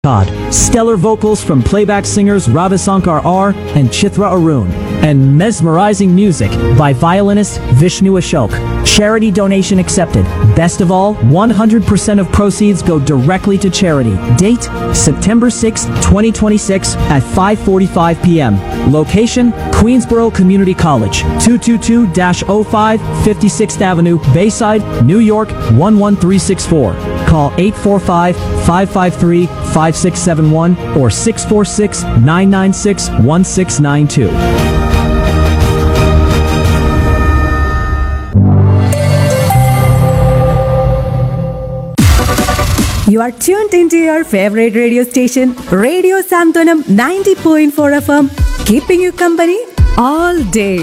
Todd, stellar vocals from playback singers Ravisankar R and Chithra Arun, and mesmerizing music by violinist Vishnu Ashok. Charity donation accepted. Best of all, 100% of proceeds go directly to charity. Date, September 6, 2026 at 5.45 p.m. Location, Queensboro Community College, 222-05 56th Avenue, Bayside, New York 11364. Call 845-553-5671 or 646-996-1692. You are tuned into your favorite radio station, Radio Santonam 90.4 FM, keeping you company all day.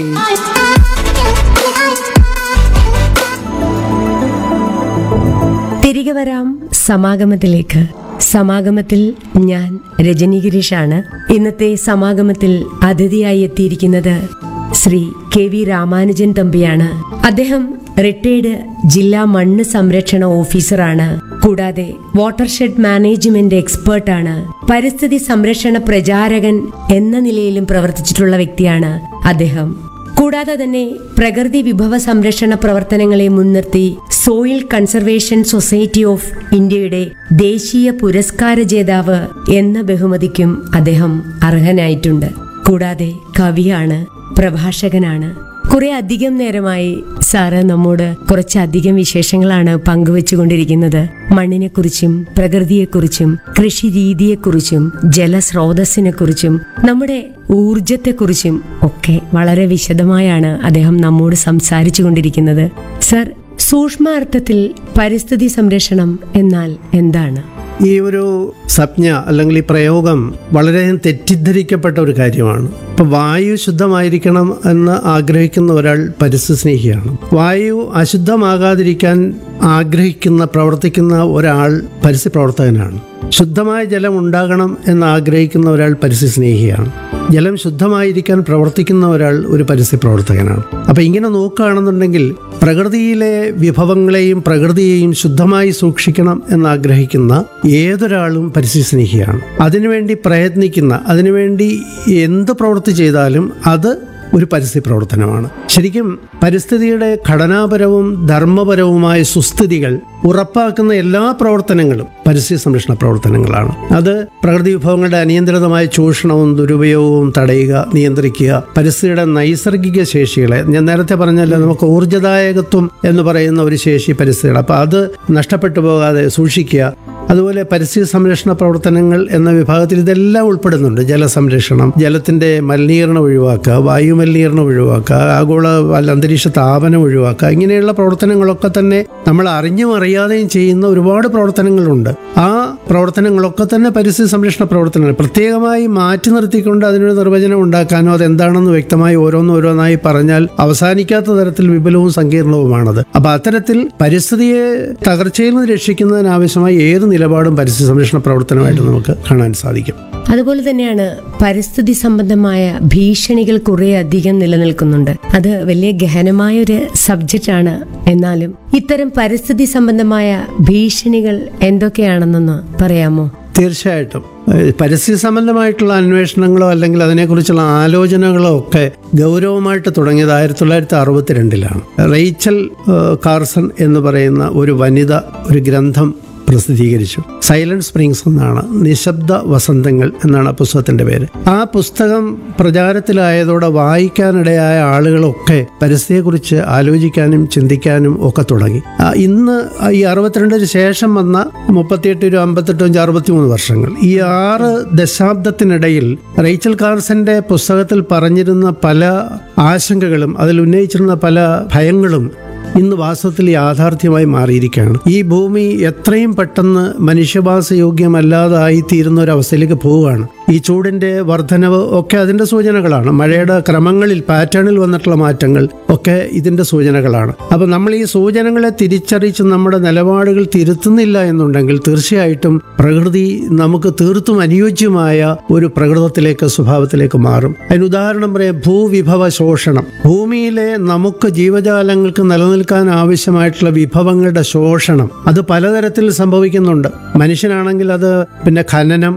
തിരികെ വരാം സമാഗമത്തിലേക്ക് സമാഗമത്തിൽ ഞാൻ രജനി ഗിരീഷാണ് ഇന്നത്തെ സമാഗമത്തിൽ അതിഥിയായി എത്തിയിരിക്കുന്നത് Shri K V Ramanujan തമ്പിയാണ് അദ്ദേഹം retired ജില്ലാ മണ്ണ് സംരക്ഷണ ഓഫീസറാണ് കൂടാതെ വാട്ടർഷെഡ് മാനേജ്മെന്റ് എക്സ്പേർട്ടാണ് പരിസ്ഥിതി സംരക്ഷണ പ്രചാരകൻ എന്ന നിലയിലും പ്രവർത്തിച്ചിട്ടുള്ള വ്യക്തിയാണ് അദ്ദേഹം കൂടാതെ തന്നെ പ്രകൃതി വിഭവ സംരക്ഷണ പ്രവർത്തനങ്ങളെ മുൻനിർത്തി സോയിൽ കൺസർവേഷൻ സൊസൈറ്റി ഓഫ് ഇന്ത്യയുടെ ദേശീയ പുരസ്കാര ജേതാവ് എന്ന ബഹുമതിക്കും അദ്ദേഹം അർഹനായിട്ടുണ്ട് കൂടാതെ കവിയാണ് പ്രഭാഷകനാണ് കുറെ അധികം നേരമായി സാറ് നമ്മോട് കുറച്ചധികം വിശേഷങ്ങളാണ് പങ്കുവെച്ചുകൊണ്ടിരിക്കുന്നത് മണ്ണിനെക്കുറിച്ചും പ്രകൃതിയെക്കുറിച്ചും കൃഷി രീതിയെക്കുറിച്ചും ജലസ്രോതസ്സിനെക്കുറിച്ചും നമ്മുടെ ഊർജത്തെക്കുറിച്ചും ഒക്കെ വളരെ വിശദമായാണ് അദ്ദേഹം നമ്മോട് സംസാരിച്ചു കൊണ്ടിരിക്കുന്നത് സർ സൂക്ഷ്മ അർത്ഥത്തിൽ പരിസ്ഥിതി സംരക്ഷണം എന്നാൽ എന്താണ് ഈ ഒരു സംജ്ഞ അല്ലെങ്കിൽ ഈ പ്രയോഗം വളരെ തെറ്റിദ്ധരിക്കപ്പെട്ട ഒരു കാര്യമാണ് ഇപ്പൊ വായു ശുദ്ധമായിരിക്കണം എന്ന് ആഗ്രഹിക്കുന്ന ഒരാൾ പരിസ്ഥിതി സ്നേഹിയാണ് വായു അശുദ്ധമാകാതിരിക്കാൻ ആഗ്രഹിക്കുന്ന പ്രവർത്തിക്കുന്ന ഒരാൾ പരിസ്ഥിതി പ്രവർത്തകനാണ് ശുദ്ധമായ ജലം ഉണ്ടാകണം എന്ന് ആഗ്രഹിക്കുന്ന ഒരാൾ പരിസ്ഥിതി സ്നേഹിയാണ് ജലം ശുദ്ധമായിരിക്കാൻ പ്രവർത്തിക്കുന്ന ഒരാൾ ഒരു പരിസ്ഥിതി പ്രവർത്തകനാണ് അപ്പം ഇങ്ങനെ നോക്കുകയാണെന്നുണ്ടെങ്കിൽ പ്രകൃതിയിലെ വിഭവങ്ങളെയും പ്രകൃതിയെയും ശുദ്ധമായി സൂക്ഷിക്കണം എന്നാഗ്രഹിക്കുന്ന ഏതൊരാളും പരിസ്ഥിതി സ്നേഹിയാണ് അതിനുവേണ്ടി പ്രയത്നിക്കുന്ന അതിനുവേണ്ടി എന്ത് പ്രവൃത്തി ചെയ്താലും അത് ഒരു പരിസ്ഥിതി പ്രവർത്തനമാണ് ശരിക്കും പരിസ്ഥിതിയുടെ ഘടനാപരവും ധർമ്മപരവുമായ സുസ്ഥിതികൾ ഉറപ്പാക്കുന്ന എല്ലാ പ്രവർത്തനങ്ങളും പരിസ്ഥിതി സംരക്ഷണ പ്രവർത്തനങ്ങളാണ് അത് പ്രകൃതി വിഭവങ്ങളുടെ അനിയന്ത്രിതമായ ചൂഷണവും ദുരുപയോഗവും തടയുക നിയന്ത്രിക്കുക പരിസ്ഥിതിയുടെ നൈസർഗിക ശേഷികളെ ഞാൻ നേരത്തെ പറഞ്ഞല്ലോ നമുക്ക് ഊർജ്ജദായകത്വം എന്ന് പറയുന്ന ഒരു ശേഷി പരിസ്ഥിതിയുടെ അപ്പോൾ അത് നഷ്ടപ്പെട്ടു പോകാതെ സൂക്ഷിക്കുക അതുപോലെ പരിസ്ഥിതി സംരക്ഷണ പ്രവർത്തനങ്ങൾ എന്ന വിഭാഗത്തിൽ ഇതെല്ലാം ഉൾപ്പെടുന്നുണ്ട് ജലസംരക്ഷണം ജലത്തിൻ്റെ മലിനീകരണം ഒഴിവാക്കുക വായു മലിനീകരണം ഒഴിവാക്കുക ആഗോള അല്ല, അന്തരീക്ഷ താപനം ഒഴിവാക്കുക ഇങ്ങനെയുള്ള പ്രവർത്തനങ്ങളൊക്കെ തന്നെ നമ്മൾ അറിഞ്ഞും അറിയാതെയും ചെയ്യുന്ന ഒരുപാട് പ്രവർത്തനങ്ങളുണ്ട് ആ പ്രവർത്തനങ്ങളൊക്കെ തന്നെ പരിസ്ഥിതി സംരക്ഷണ പ്രവർത്തനങ്ങൾ പ്രത്യേകമായി മാറ്റി നിർത്തിക്കൊണ്ട് അതിനൊരു നിർവചനം ഉണ്ടാക്കാനോ അതെന്താണെന്ന് വ്യക്തമായി ഓരോന്ന് ഓരോന്നായി പറഞ്ഞാൽ അവസാനിക്കാത്ത തരത്തിൽ വിപുലവും സങ്കീർണവുമാണത് അപ്പൊ അത്തരത്തിൽ പരിസ്ഥിതിയെ തകർച്ചയിൽ നിന്ന് രക്ഷിക്കുന്നതിനാവശ്യമായി ഏത് നിലപാടും പരിസ്ഥിതി സംരക്ഷണ പ്രവർത്തനമായിട്ട് നമുക്ക് കാണാൻ സാധിക്കും അതുപോലെ തന്നെയാണ് പരിസ്ഥിതി സംബന്ധമായ ഭീഷണികൾ കുറെ അധികം നിലനിൽക്കുന്നുണ്ട് അത് വലിയ ഗഹനമായ ഒരു സബ്ജക്റ്റ് ആണ് എന്നാലും ഇത്തരം പരിസ്ഥിതി സംബന്ധമായ ഭീഷണികൾ എന്തൊക്കെയാണെന്നൊന്ന് പറയാമോ തീർച്ചയായിട്ടും ഏഹ് പരിസ്ഥിതി സംബന്ധമായിട്ടുള്ള അന്വേഷണങ്ങളോ അല്ലെങ്കിൽ അതിനെക്കുറിച്ചുള്ള ആലോചനകളോ ഒക്കെ ഗൗരവമായിട്ട് തുടങ്ങിയത് ആയിരത്തി തൊള്ളായിരത്തി അറുപത്തിരണ്ടിലാണ് റേച്ചൽ ഏഹ് കാർസൺ എന്ന് പറയുന്ന ഒരു വനിത ഒരു ഗ്രന്ഥം പ്രസിദ്ധീകരിച്ചു സൈലന്റ് സ്പ്രിങ്സ് എന്നാണ് നിശബ്ദ വസന്തങ്ങൾ എന്നാണ് ആ പുസ്തകത്തിന്റെ പേര് ആ പുസ്തകം പ്രചാരത്തിലായതോടെ വായിക്കാനിടയായ ആളുകളൊക്കെ പരിസ്ഥിതിയെക്കുറിച്ച് ആലോചിക്കാനും ചിന്തിക്കാനും ഒക്കെ തുടങ്ങി ആ, ഇന്ന് ഈ അറുപത്തിരണ്ടിന് ശേഷം വന്ന മുപ്പത്തിയെട്ട് ഒരു അമ്പത്തെട്ട് അഞ്ച് അറുപത്തിമൂന്ന് വർഷങ്ങൾ ഈ ആറ് ദശാബ്ദത്തിനിടയിൽ റേച്ചൽ കാർസന്റെ പുസ്തകത്തിൽ പറഞ്ഞിരുന്ന പല ആശങ്കകളും അതിൽ ഉന്നയിച്ചിരുന്ന പല ഭയങ്ങളും ഇന്ന് വാസ്തവത്തിൽ യാഥാർത്ഥ്യമായി മാറിയിരിക്കുകയാണ് ഈ ഭൂമി എത്രയും പെട്ടെന്ന് മനുഷ്യവാസയോഗ്യമല്ലാതായി തീരുന്ന ഒരു അവസ്ഥയിലേക്ക് പോവുകയാണ് ഈ ചൂടിന്റെ വർധനവ് ഒക്കെ അതിന്റെ സൂചനകളാണ് മഴയുടെ ക്രമങ്ങളിൽ പാറ്റേണിൽ വന്നിട്ടുള്ള മാറ്റങ്ങൾ ഒക്കെ ഇതിന്റെ സൂചനകളാണ് അപ്പൊ നമ്മൾ ഈ സൂചനകളെ തിരിച്ചറിയിച്ച് നമ്മുടെ നിലപാടുകൾ തിരുത്തുന്നില്ല എന്നുണ്ടെങ്കിൽ തീർച്ചയായിട്ടും പ്രകൃതി നമുക്ക് തീർത്തും അനുയോജ്യമായ ഒരു പ്രകൃതത്തിലേക്ക് സ്വഭാവത്തിലേക്ക് മാറും അതിന് ഉദാഹരണം പറയാം ഭൂവിഭവ ശോഷണം ഭൂമിയിലെ നമുക്ക് ജീവജാലങ്ങൾക്ക് നിലനിൽക്കാൻ ആവശ്യമായിട്ടുള്ള വിഭവങ്ങളുടെ ശോഷണം അത് പലതരത്തിൽ സംഭവിക്കുന്നുണ്ട് മനുഷ്യനാണെങ്കിൽ അത് പിന്നെ ഖനനം